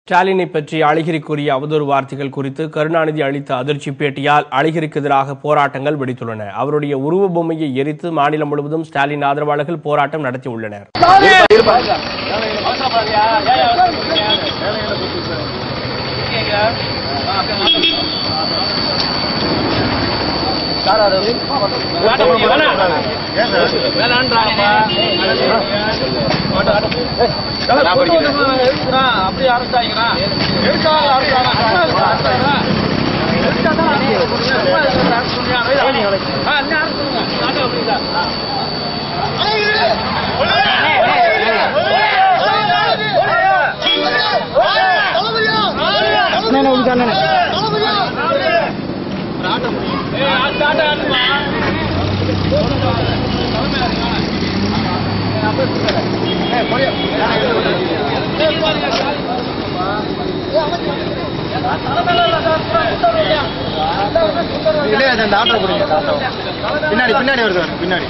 ஸ்டாலினை பற்றி அழகிரி கூறிய அவதூறு வார்த்தைகள் குறித்து கருணாநிதி அளித்த அதிர்ச்சி பேட்டியால் அழகிரிக்கு எதிராக போராட்டங்கள் வெடித்துள்ளன அவருடைய உருவ பொம்மையை எரித்து மாநிலம் முழுவதும் ஸ்டாலின் ஆதரவாளர்கள் போராட்டம் நடத்தியுள்ளனர் அப்படியே அரசு ஆகிக்கிறான் எடுத்தாலும் இல்லையா அந்த ஆட்டோ கொடுங்க அந்த ஆட்டோ. பின்னாடி பின்னாடி வருது பாருங்க, பின்னாடி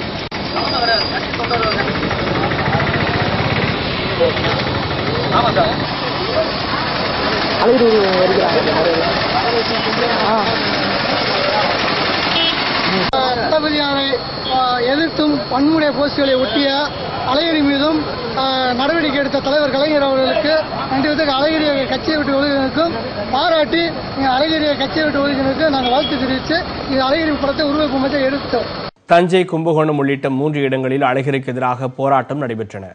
தளபதியாரை ஆஹ், எதிர்த்தும் வன்முறை போஸ்டுகளை ஒட்டிய அழகிரி மீதும் ஆஹ், நடவடிக்கை எடுத்த தலைவர் கலைஞர் அவர்களுக்கு நன்றி வந்து அழகிரியை கட்சியை விட்டு ஒழுங்கினருக்கும் பாராட்டி இங்க அழகிரியை கட்சியை விட்டு ஒழுங்கினருக்கு நாங்கள் வாழ்த்து தெரிவித்து இது அழகிரி படத்தை உருவ பொம்மத்தை எடுத்தோம் தஞ்சை கும்பகோணம் உள்ளிட்ட மூன்று இடங்களில் அழகிரிக்கு எதிராக போராட்டம் நடைபெற்றன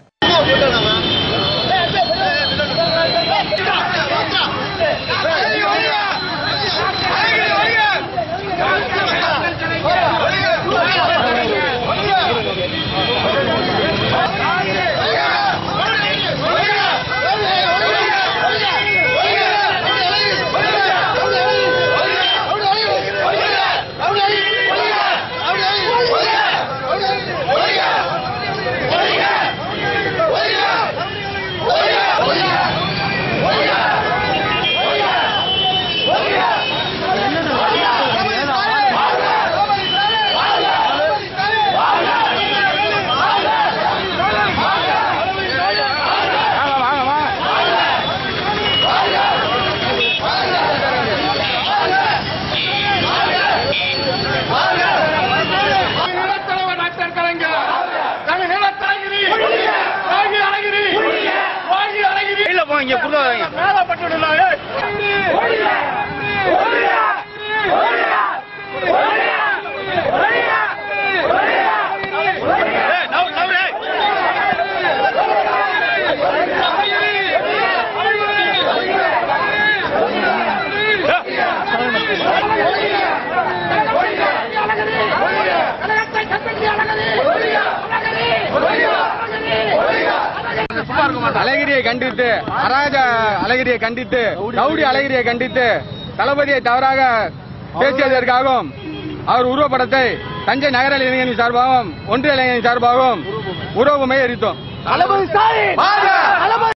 இல்ல போங்க புள்ள அழகிரியை கண்டித்து அராஜ அழகிரியை கண்டித்து ரவுடி அழகிரியை கண்டித்து தளபதியை தவறாக பேசியதற்காகவும் அவர் உருவப்படத்தை தஞ்சை நகர இளைஞரின் சார்பாகவும் ஒன்றிய இளைஞரின் சார்பாகவும் உருவமை எரித்தோம்